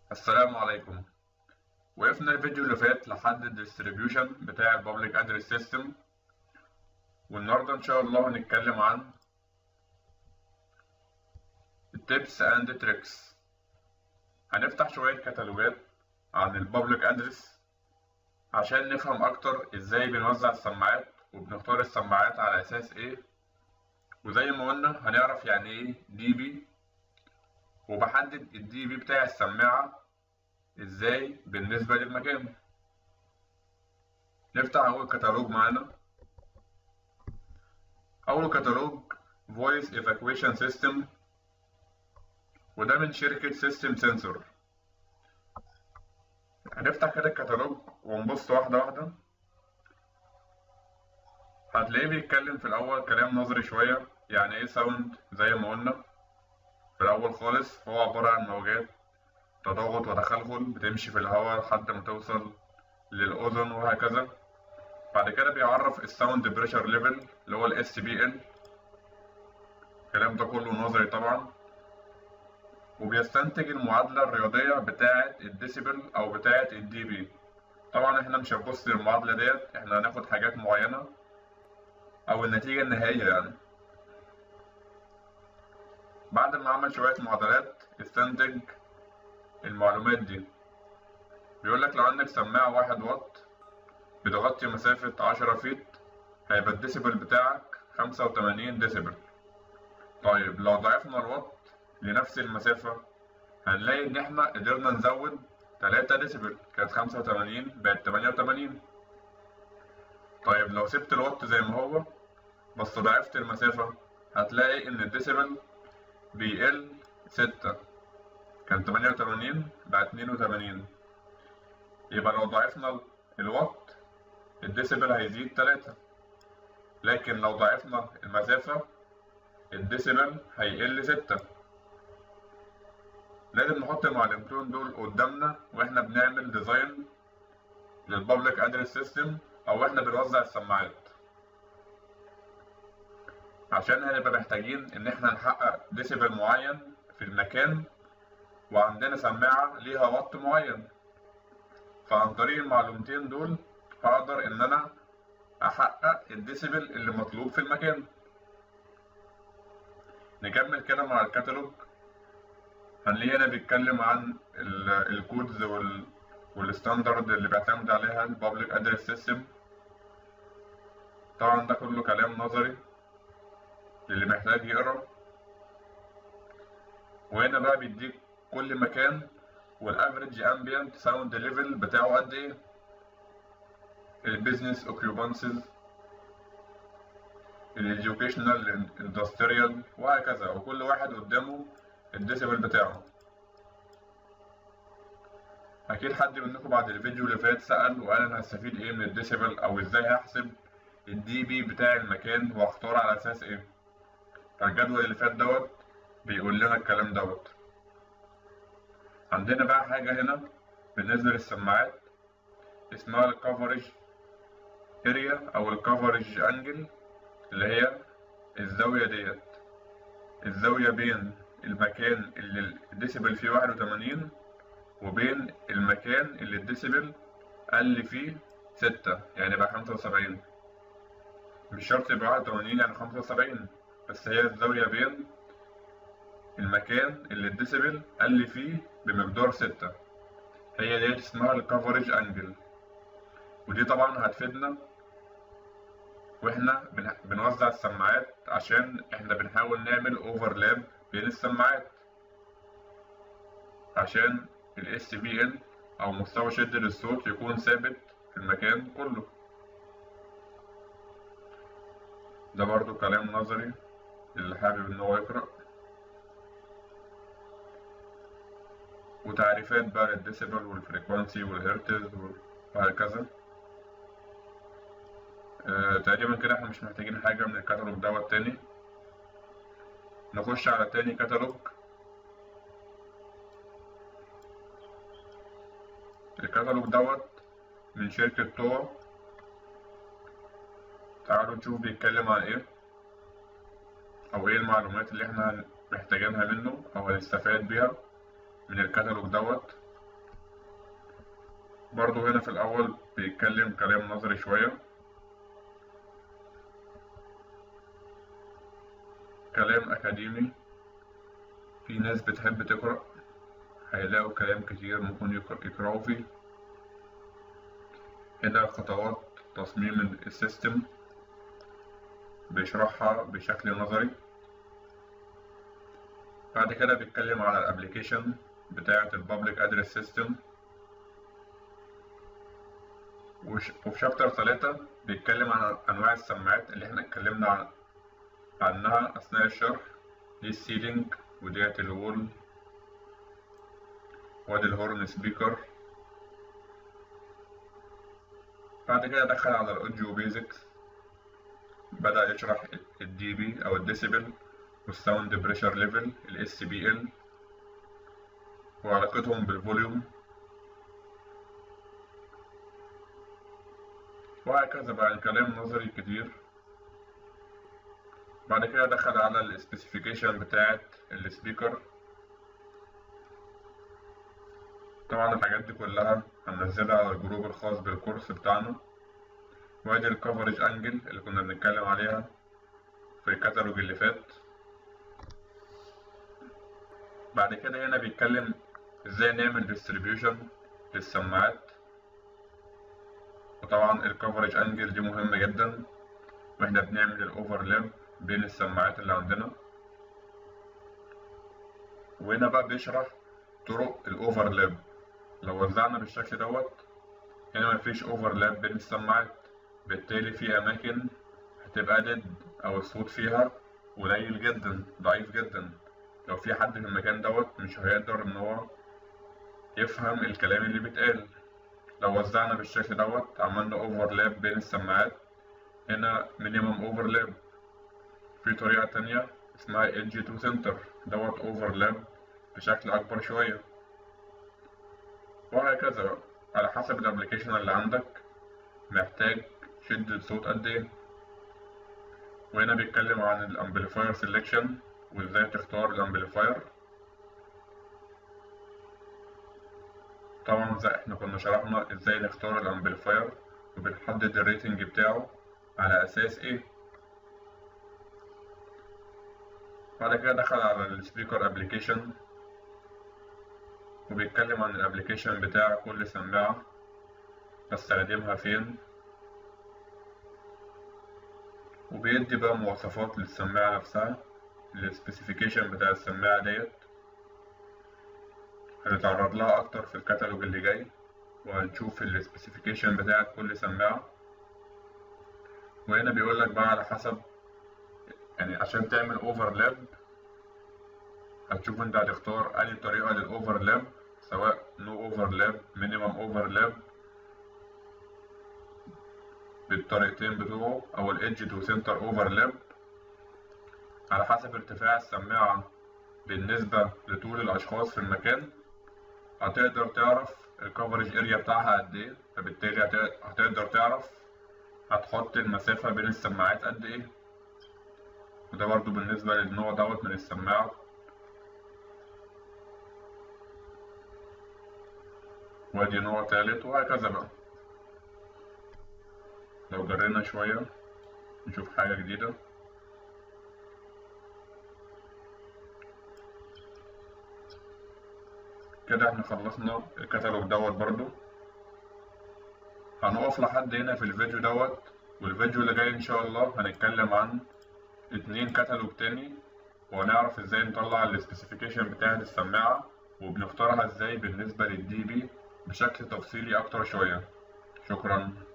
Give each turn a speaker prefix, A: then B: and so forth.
A: السلام عليكم وقفنا الفيديو اللي فات لحد الديستريبيوشن بتاع البابليك ادرس سيستم والنهارده ان شاء الله هنتكلم عن التيبس اند تريكس هنفتح شوية كتالوجات عن البابليك ادرس عشان نفهم اكتر ازاي بنوزع السماعات وبنختار السماعات على اساس ايه وزي ما قلنا هنعرف يعني ايه دي بي وبحدد الدي بي بتاع السماعة ازاي بالنسبة للمكان نفتح اول كتالوج معانا اول كتالوج Voice Evacuation System وده من شركة سيستم سنسور هنفتح كده الكتالوج ونبص واحدة واحدة هتلاقيه بيتكلم في الأول كلام نظري شوية يعني إيه ساوند زي ما قلنا في الأول خالص هو عبارة عن موجات تضاغط وتخلخل بتمشي في الهواء لحد ما توصل للأذن وهكذا بعد كده بيعرف الساوند بريشر ليفل اللي هو الاس بي ال الكلام ده كله نظري طبعا وبيستنتج المعادلة الرياضية بتاعة الديسيبل أو بتاعة الدي بي طبعا احنا مش هنبص للمعادلة ديت احنا هناخد حاجات معينة أو النتيجة النهائية يعني بعد ما عمل شوية معادلات استنتج المعلومات دي بيقولك لو عندك سماعة واحد واط بتغطي مسافة عشرة فيت هيبقى الديسيبل بتاعك خمسة وتمانين ديسيبل طيب لو ضعفنا الواط لنفس المسافة هنلاقي إن إحنا قدرنا نزود تلاتة ديسيبل كانت خمسة وتمانين بقت تمانية وتمانين طيب لو سبت الواط زي ما هو بس ضعفت المسافة هتلاقي إن الديسيبل بيقل ستة كان تمانية وتمانين بقى اتنين وتمانين يبقى لو ضعفنا الوات الديسيبل هيزيد تلاتة لكن لو ضعفنا المسافة الديسيبل هيقل ستة لازم نحط المعلومتين دول قدامنا واحنا بنعمل ديزاين للبابليك ادرس سيستم او احنا بنوزع السماعات عشان هنبقى محتاجين ان احنا نحقق ديسيبل معين في المكان وعندنا سماعة ليها وات معين فعن طريق المعلومتين دول هقدر ان انا احقق الديسيبل اللي مطلوب في المكان نكمل كده مع الكتالوج هنلاقي هنا بيتكلم عن الكودز وال والستاندرد اللي بيعتمد عليها البابليك ادرس سيستم طبعا ده كله كلام نظري اللي محتاج يقرا وهنا بقى بيديك كل مكان والافريج امبيانت ساوند ليفل بتاعه قد ايه البيزنس اوكيوبانسز الاديوكيشنال اندستريال وهكذا وكل واحد قدامه الديسيبل بتاعه اكيد حد منكم بعد الفيديو اللي فات سأل وقال انا هستفيد ايه من الديسيبل او ازاي هحسب الدي بي بتاع المكان واختار على اساس ايه فالجدول اللي فات دوت بيقول لنا الكلام دوت عندنا بقى حاجة هنا بالنسبة للسماعات اسمها الكفرج اريا او الكفرج انجل اللي هي الزاوية ديت الزاوية بين المكان اللي الديسيبل فيه واحد وتمانين وبين المكان اللي الديسيبل قل فيه ستة يعني بقى خمسة وسبعين مش شرط يبقى واحد وتمانين يعني خمسة وسبعين بس هي الزاوية بين المكان اللي الديسيبل قل فيه بمقدار ستة هي ديت اسمها الكفرج انجل ودي طبعا هتفيدنا واحنا بنوزع السماعات عشان احنا بنحاول نعمل اوفرلاب بين السماعات عشان الاس بي ال او مستوى شدة الصوت يكون ثابت في المكان كله ده برضو كلام نظري اللي حابب ان هو يقرأ وتعريفات بقى للديسيبل والفريكوانسي والهرتز وهكذا آه تقريبا كده احنا مش محتاجين حاجة من الكتالوج دوت تاني نخش على تاني كتالوج الكتالوج دوت من شركة توا تعالوا نشوف بيتكلم عن ايه او ايه المعلومات اللي احنا محتاجينها منه او هنستفاد بيها من الكتالوج دوت برضو هنا في الأول بيتكلم كلام نظري شوية كلام أكاديمي في ناس بتحب تقرأ هيلاقوا كلام كتير ممكن يقر- يقرأوا فيه هنا خطوات تصميم السيستم بيشرحها بشكل نظري بعد كده بيتكلم على الابليكيشن بتاعة البابليك ادرس سيستم وفي شابتر ثلاثة بيتكلم عن أنواع السماعات اللي احنا اتكلمنا عن عنها أثناء الشرح دي السيلينج وديت الوول وادي الهورن سبيكر بعد كده دخل على الاوديو بيزكس بدأ يشرح الدي بي أو الديسيبل والساوند بريشر ليفل الاس بي ال وعلاقتهم بالفوليوم وهكذا بقى الكلام نظري كتير بعد كده دخل على السبيسيفيكيشن بتاعة السبيكر طبعا الحاجات دي كلها هننزلها على الجروب الخاص بالكورس بتاعنا وادي الكفرج انجل اللي كنا بنتكلم عليها في الكتالوج اللي فات بعد كده هنا بيتكلم ازاي نعمل ديستريبيوشن للسماعات وطبعا الكفرج انجل دي مهمة جدا واحنا بنعمل الاوفرلاب بين السماعات اللي عندنا وهنا بقى بيشرح طرق الاوفرلاب لو وزعنا بالشكل دوت هنا مفيش اوفرلاب بين السماعات بالتالي في اماكن هتبقى ديد او الصوت فيها قليل جدا ضعيف جدا لو في حد في المكان دوت مش هيقدر ان هو يفهم الكلام اللي بيتقال لو وزعنا بالشكل دوت عملنا اوفرلاب بين السماعات هنا مينيمم اوفرلاب في طريقة تانية اسمها edge to center دوت اوفرلاب بشكل اكبر شوية وهكذا بقى على حسب الابليكيشن اللي عندك محتاج شدة صوت قد ايه وهنا بيتكلم عن الامبليفاير سيلكشن وازاي تختار الامبليفاير طبعا زي احنا كنا شرحنا ازاي نختار الامبليفاير وبنحدد الريتنج بتاعه على اساس ايه بعد كده دخل على السبيكر ابليكيشن وبيتكلم عن الابليكيشن بتاع كل سماعة بستخدمها فين وبيدي بقى مواصفات للسماعة نفسها السبيسيفيكيشن بتاع السماعة ديت هنتعرض لها أكتر في الكتالوج اللي جاي وهنشوف السبيسيفيكيشن بتاعت كل سماعة وهنا بيقولك بقى على حسب يعني عشان تعمل اوفرلاب هتشوف انت هتختار أي طريقة للأوفرلاب سواء نو اوفرلاب مينيمم اوفرلاب بالطريقتين بتوعه أو الإيدج تو سنتر اوفرلاب على حسب ارتفاع السماعة بالنسبة لطول الأشخاص في المكان هتقدر تعرف الكفرج اريا بتاعها قد ايه فبالتالي هتقدر تعرف هتحط المسافة بين السماعات قد ايه وده برضو بالنسبة للنوع دوت من السماعة وادي نوع تالت وهكذا بقى لو جرينا شوية نشوف حاجة جديدة كده احنا خلصنا الكتالوج دوت برضو هنقف لحد هنا في الفيديو دوت والفيديو اللي جاي ان شاء الله هنتكلم عن اتنين كتالوج تاني وهنعرف ازاي نطلع السبيسيفيكيشن بتاعة السماعة وبنختارها ازاي بالنسبة للدي بي بشكل تفصيلي اكتر شوية شكرا